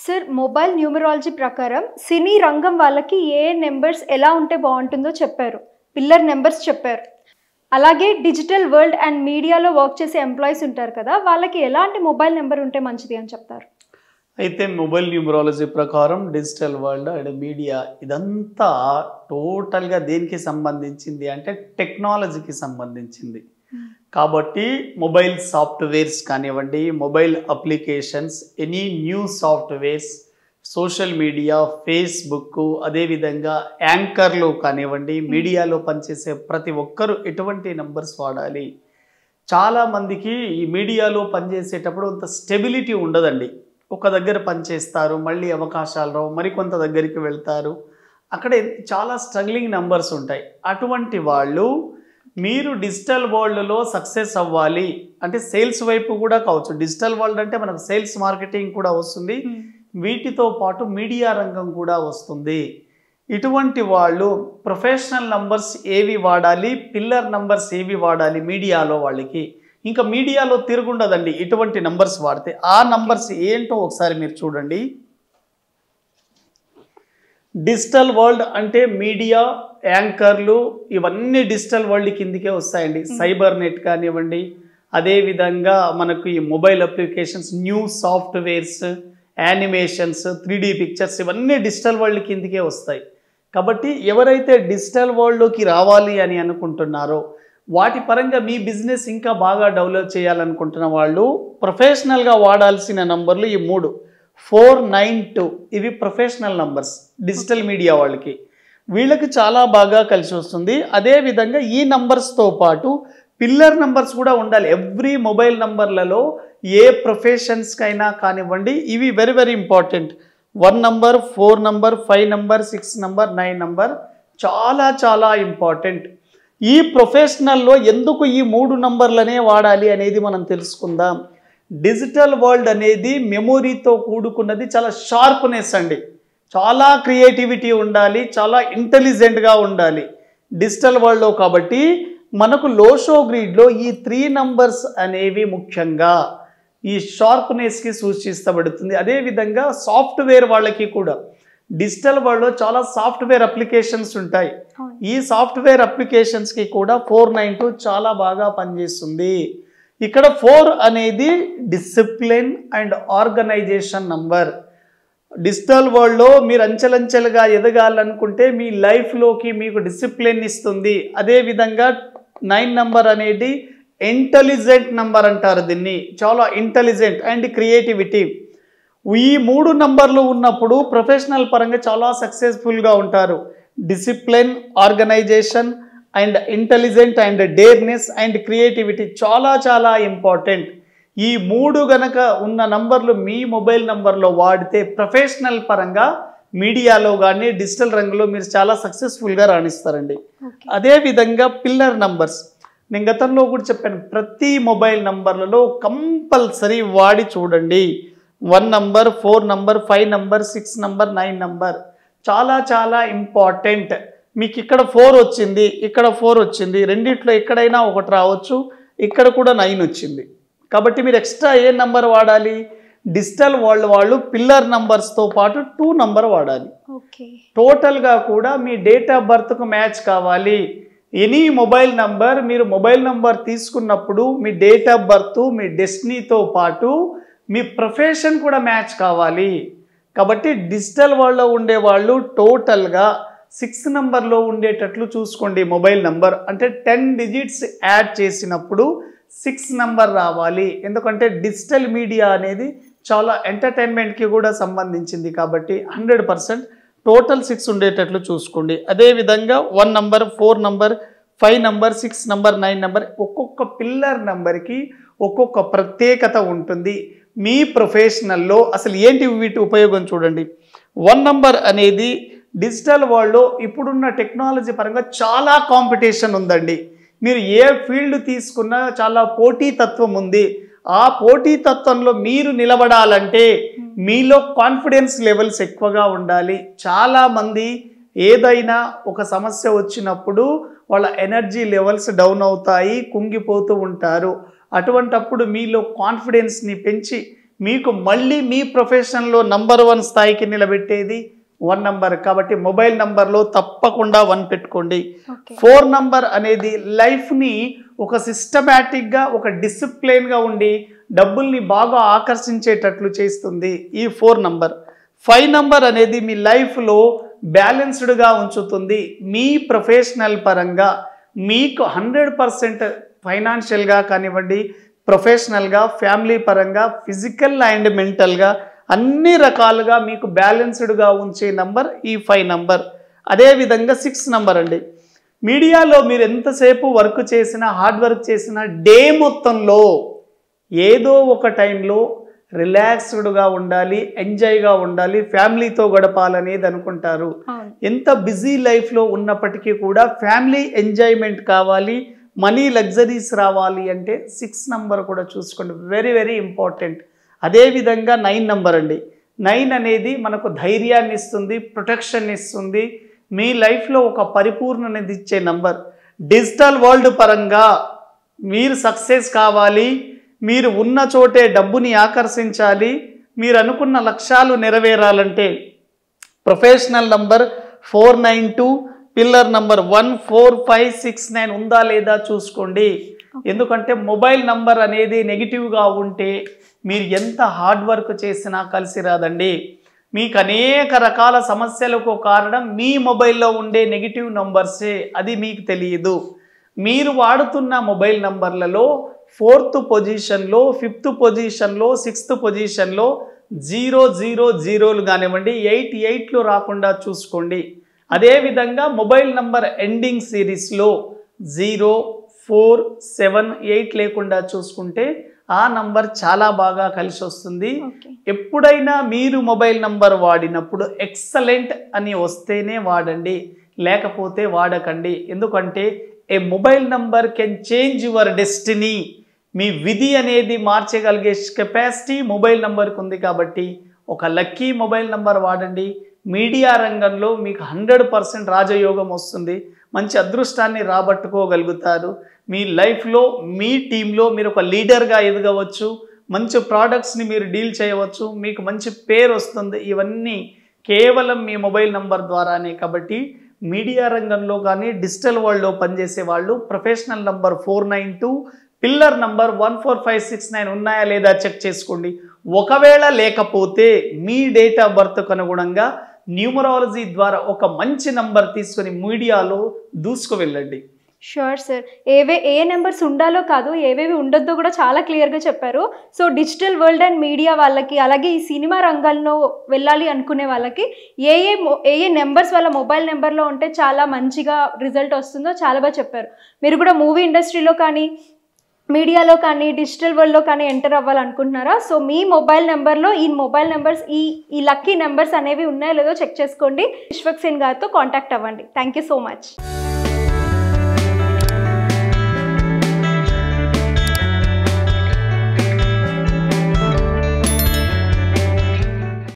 sir mobile numerology ప్రకారం సినీ రంగం వాళ్ళకి ఏ నెంబర్స్ ఎలా ఉంటే బాగుంటుందో చెప్పారు పిల్లర్ నెంబర్స్ చెప్పారు అలాగే డిజిటల్ వరల్డ్ అండ్ మీడియాలో వర్క్ చేసే ఎంప్లాయీస్ ఉంటారు కదా వాళ్ళకి ఎలాంటి మొబైల్ నెంబర్ ఉంటే మంచిది అని చెప్తారు అయితే మొబైల్ న్యూమరాలజీ ప్రకారం డిజిటల్ వరల్డ్ అండ్ మీడియా ఇదంతా టోటల్గా దేనికి సంబంధించింది అంటే టెక్నాలజీకి సంబంధించింది కాబట్టి మొబైల్ సాఫ్ట్వేర్స్ కానివ్వండి mobile applications any new softwares social media Facebook అదేవిధంగా యాంకర్లు కానివ్వండి మీడియాలో పనిచేసే ప్రతి ఒక్కరూ ఎటువంటి నంబర్స్ వాడాలి చాలామందికి ఈ మీడియాలో పనిచేసేటప్పుడు అంత స్టెబిలిటీ ఉండదండి ఒక దగ్గర పనిచేస్తారు మళ్ళీ అవకాశాలు రావు మరికొంత దగ్గరికి వెళ్తారు అక్కడ చాలా స్ట్రగ్లింగ్ నంబర్స్ ఉంటాయి అటువంటి వాళ్ళు మీరు డిజిటల్ వరల్డ్లో సక్సెస్ అవ్వాలి అంటే సేల్స్ వైపు కూడా కావచ్చు డిజిటల్ వరల్డ్ అంటే మనకు సేల్స్ మార్కెటింగ్ కూడా వస్తుంది వీటితో పాటు మీడియా రంగం కూడా వస్తుంది ఇటువంటి వాళ్ళు ప్రొఫెషనల్ నంబర్స్ ఏవి వాడాలి పిల్లర్ నంబర్స్ ఏవి వాడాలి మీడియాలో వాళ్ళకి ఇంకా మీడియాలో తిరుగుండదండి ఇటువంటి నంబర్స్ వాడితే ఆ నంబర్స్ ఏంటో ఒకసారి మీరు చూడండి డిజిటల్ వరల్డ్ అంటే మీడియా యాంకర్లు ఇవన్నీ డిజిటల్ వరల్డ్ కిందికే వస్తాయండి సైబర్ నెట్ కానివ్వండి అదేవిధంగా మనకు ఈ mobile applications new softwares animations three pictures ఇవన్నీ డిజిటల్ వరల్డ్ కిందికే వస్తాయి కాబట్టి ఎవరైతే డిజిటల్ వరల్డ్లోకి రావాలి అని అనుకుంటున్నారో వాటి పరంగా మీ బిజినెస్ ఇంకా బాగా డెవలప్ చేయాలనుకుంటున్న వాళ్ళు ప్రొఫెషనల్గా వాడాల్సిన నంబర్లు ఈ మూడు ఫోర్ నైన్ టూ ఇవి ప్రొఫెషనల్ నంబర్స్ డిజిటల్ మీడియా వాళ్ళకి వీళ్ళకి చాలా బాగా కలిసి వస్తుంది అదేవిధంగా ఈ నంబర్స్తో పాటు పిల్లర్ నంబర్స్ కూడా ఉండాలి ఎవ్రీ మొబైల్ నంబర్లలో ఏ ప్రొఫెషన్స్కైనా కానివ్వండి ఇవి very very important one number four number five number six number nine number చాలా చాలా ఇంపార్టెంట్ ఈ ప్రొఫెషనల్లో ఎందుకు ఈ మూడు నంబర్లనే వాడాలి అనేది మనం తెలుసుకుందాం డిజిటల్ వరల్డ్ అనేది మెమొరీతో కూడుకున్నది చాలా షార్ప్నెస్ అండి చాలా క్రియేటివిటీ ఉండాలి చాలా ఇంటెలిజెంట్గా ఉండాలి డిజిటల్ వరల్డ్లో కాబట్టి మనకు లోషో గ్రీడ్లో ఈ త్రీ నంబర్స్ అనేవి ముఖ్యంగా ఈ షార్ప్నెస్కి సూచిస్తబడుతుంది అదేవిధంగా సాఫ్ట్వేర్ వాళ్ళకి కూడా డిజిటల్ వరల్డ్లో చాలా సాఫ్ట్వేర్ అప్లికేషన్స్ ఉంటాయి ఈ సాఫ్ట్వేర్ అప్లికేషన్స్కి కూడా ఫోర్ నైన్ టూ చాలా బాగా పనిచేస్తుంది ఇక్కడ ఫోర్ అనేది discipline and organisation number digital వరల్డ్లో మీరు అంచెలంచెలుగా ఎదగాలనుకుంటే మీ లైఫ్లోకి మీకు డిసిప్లిన్ ఇస్తుంది అదేవిధంగా నైన్ నంబర్ అనేది ఇంటెలిజెంట్ నంబర్ అంటారు దీన్ని చాలా ఇంటెలిజెంట్ అండ్ క్రియేటివిటీ ఈ మూడు నంబర్లు ఉన్నప్పుడు ప్రొఫెషనల్ పరంగా చాలా సక్సెస్ఫుల్గా ఉంటారు discipline organisation and intelligent and dareness and creativity చాలా చాలా ఇంపార్టెంట్ ఈ మూడు గనక ఉన్న నంబర్లు మీ మొబైల్ నంబర్లో వాడితే ప్రొఫెషనల్ పరంగా మీడియాలో కానీ డిజిటల్ రంగంలో మీరు చాలా సక్సెస్ఫుల్గా రాణిస్తారండి అదేవిధంగా పిల్లర్ నంబర్స్ నేను గతంలో కూడా చెప్పాను ప్రతి మొబైల్ నంబర్లలో కంపల్సరీ వాడి చూడండి one number four number five number six number nine number చాలా చాలా ఇంపార్టెంట్ మీకు ఇక్కడ ఫోర్ వచ్చింది ఇక్కడ ఫోర్ వచ్చింది రెండిట్లో ఎక్కడైనా ఒకటి రావచ్చు ఇక్కడ కూడా నైన్ వచ్చింది కాబట్టి మీరు ఎక్స్ట్రా ఏ నంబర్ వాడాలి డిజిటల్ వరల్డ్ వాళ్ళు పిల్లర్ నంబర్స్తో పాటు టూ నంబర్ వాడాలి ఓకే టోటల్గా కూడా మీ డేట్ ఆఫ్ బర్త్కు మ్యాచ్ కావాలి ఎనీ మొబైల్ నంబర్ మీరు మొబైల్ నంబర్ తీసుకున్నప్పుడు మీ డేట్ ఆఫ్ బర్త్ మీ డెస్టినీతో పాటు మీ ప్రొఫెషన్ కూడా మ్యాచ్ కావాలి కాబట్టి డిజిటల్ వరల్డ్లో ఉండే వాళ్ళు టోటల్గా సిక్స్ నెంబర్లో ఉండేటట్లు చూసుకోండి మొబైల్ నంబర్ అంటే టెన్ డిజిట్స్ యాడ్ చేసినప్పుడు సిక్స్ నెంబర్ రావాలి ఎందుకంటే డిజిటల్ మీడియా అనేది చాలా ఎంటర్టైన్మెంట్కి కూడా సంబంధించింది కాబట్టి హండ్రెడ్ పర్సెంట్ టోటల్ సిక్స్ ఉండేటట్లు చూసుకోండి అదేవిధంగా one number four number five number six number nine number ఒక్కొక్క పిల్లర్ నంబర్కి ఒక్కొక్క ప్రత్యేకత ఉంటుంది మీ ప్రొఫెషనల్లో అసలు ఏంటి వీటి ఉపయోగం చూడండి వన్ నంబర్ అనేది డిజిటల్ వరల్డ్లో ఇప్పుడున్న టెక్నాలజీ పరంగా చాలా కాంపిటీషన్ ఉందండి మీరు ఏ ఫీల్డ్ తీసుకున్నా చాలా పోటీతత్వం ఉంది ఆ పోటీతత్వంలో మీరు నిలబడాలంటే మీలో కాన్ఫిడెన్స్ లెవెల్స్ ఎక్కువగా ఉండాలి చాలామంది ఏదైనా ఒక సమస్య వచ్చినప్పుడు వాళ్ళ ఎనర్జీ లెవెల్స్ డౌన్ అవుతాయి కుంగిపోతూ ఉంటారు అటువంటప్పుడు మీలో కాన్ఫిడెన్స్ని పెంచి మీకు మళ్ళీ మీ ప్రొఫెషన్లో నంబర్ వన్ స్థాయికి నిలబెట్టేది వన్ నంబర్ కాబట్టి మొబైల్ నంబర్లో తప్పకుండా వన్ పెట్టుకోండి ఓకే ఫోర్ నంబర్ అనేది లైఫ్ని ఒక సిస్టమేటిక్గా ఒక డిసిప్లిన్గా ఉండి డబ్బుల్ని బాగా ఆకర్షించేటట్లు చేస్తుంది ఈ ఫోర్ నంబర్ ఫైవ్ నంబర్ అనేది మీ లైఫ్లో బ్యాలెన్స్డ్గా ఉంచుతుంది మీ ప్రొఫెషనల్ పరంగా మీకు హండ్రెడ్ పర్సెంట్ ఫైనాన్షియల్గా కానివ్వండి ప్రొఫెషనల్గా ఫ్యామిలీ పరంగా ఫిజికల్ అండ్ మెంటల్గా అన్ని రకాలుగా మీకు బ్యాలెన్స్డ్గా ఉంచే నంబర్ ఈ ఫైవ్ నంబర్ అదేవిధంగా సిక్స్ నంబర్ అండి మీడియాలో మీరు ఎంతసేపు వర్క్ చేసినా హార్డ్ వర్క్ చేసినా డే మొత్తంలో ఏదో ఒక టైంలో రిలాక్స్డ్గా ఉండాలి ఎంజాయ్గా ఉండాలి ఫ్యామిలీతో గడపాలనేది అనుకుంటారు అవును ఎంత బిజీ లైఫ్లో ఉన్నప్పటికీ కూడా ఫ్యామిలీ ఎంజాయ్మెంట్ కావాలి మనీ లగ్జరీస్ రావాలి అంటే సిక్స్ నంబర్ కూడా చూసుకోండి వెరీ వెరీ ఇంపార్టెంట్ అదేవిధంగా నైన్ నంబర్ అండి నైన్ అనేది మనకు ధైర్యాన్ని ఇస్తుంది ప్రొటెక్షన్ ఇస్తుంది మీ లైఫ్లో ఒక పరిపూర్ణనేది ఇచ్చే నంబర్ డిజిటల్ వరల్డ్ పరంగా మీరు సక్సెస్ కావాలి మీరు ఉన్న చోటే డబ్బుని ఆకర్షించాలి మీరు అనుకున్న లక్ష్యాలు నెరవేరాలంటే professional number four nine two pillar number one four five six nine ఉందా లేదా చూసుకోండి ఎందుకంటే మొబైల్ నంబర్ అనేది నెగిటివ్గా ఉంటే మీరు ఎంత హార్డ్ వర్క్ చేసినా కలిసి రాదండి మీకు అనేక రకాల సమస్యలకు కారణం మీ మొబైల్లో ఉండే నెగిటివ్ నంబర్సే అది మీకు తెలియదు మీరు వాడుతున్న మొబైల్ నంబర్లలో ఫోర్త్ పొజిషన్లో ఫిఫ్త్ పొజిషన్లో సిక్స్త్ పొజిషన్లో జీరో జీరో జీరోలు కానివ్వండి ఎయిట్ ఎయిట్లు రాకుండా చూసుకోండి అదేవిధంగా మొబైల్ నంబర్ ఎండింగ్ సిరీస్లో జీరో ఫోర్ సెవెన్ ఎయిట్ లేకుండా చూసుకుంటే ఆ నంబర్ చాలా బాగా కలిసి వస్తుంది ఓకే ఎప్పుడైనా మీరు మొబైల్ నంబర్ వాడినప్పుడు ఎక్సలెంట్ అని వస్తేనే వాడండి లేకపోతే వాడకండి ఎందుకంటే a mobile number can change your destiny మీ విధి అనేది మార్చగలిగే కెపాసిటీ మొబైల్ నంబర్కి ఉంది కాబట్టి ఒక లక్కీ మొబైల్ నంబర్ వాడండి మీడియా రంగంలో మీకు హండ్రెడ్ పర్సెంట్ రాజయోగం వస్తుంది మంచి అదృష్టాన్ని రాబట్టుకోగలుగుతారు మీ లైఫ్లో మీ టీంలో మీరు ఒక లీడర్గా ఎదగవచ్చు మంచి ప్రోడక్ట్స్ని మీరు డీల్ చేయవచ్చు మీకు మంచి పేరు వస్తుంది ఇవన్నీ కేవలం మీ మొబైల్ నంబర్ ద్వారానే కాబట్టి మీడియా రంగంలో కానీ డిజిటల్ వరల్డ్లో పనిచేసే వాళ్ళు professional number four nine two pillar number one four five six nine ఉన్నాయా లేదా చెక్ చేసుకోండి ఒకవేళ లేకపోతే మీ డేట్ ఆఫ్ బర్త్కు అనుగుణంగా న్యూమరాలజీ ద్వారా ఒక మంచి నంబర్ తీసుకొని మీడియాలో దూసుకు వెళ్ళండి షూర్ సార్ ఏవే ఏ నెంబర్స్ ఉండాలో కాదు ఏవేవి ఉండొద్దో కూడా చాలా క్లియర్గా చెప్పారు so digital world and media వాళ్ళకి అలాగే ఈ సినిమా రంగంలో వెళ్ళాలి అనుకునే వాళ్ళకి ఏ ఏ మొ- ఏ ఏ నెంబర్స్ వాళ్ళ మొబైల్ నెంబర్లో ఉంటే చాలా మంచిగా రిజల్ట్ వస్తుందో చాలా బాగా చెప్పారు మీరు కూడా మూవీ ఇండస్ట్రీలో కానీ మీడియాలో కానీ డిజిటల్ వరల్డ్లో కానీ ఎంటర్ అవ్వాలనుకుంటున్నారా సో మీ మొబైల్ నెంబర్లో ఈ మొబైల్ నెంబర్స్ ఈ ఈ లక్కీ నెంబర్స్ అనేవి ఉన్నాయో లేదో చెక్ చేసుకోండి విశ్వక్ సేన్ గారితో కాంటాక్ట్ అవ్వండి థ్యాంక్ యూ సో మచ్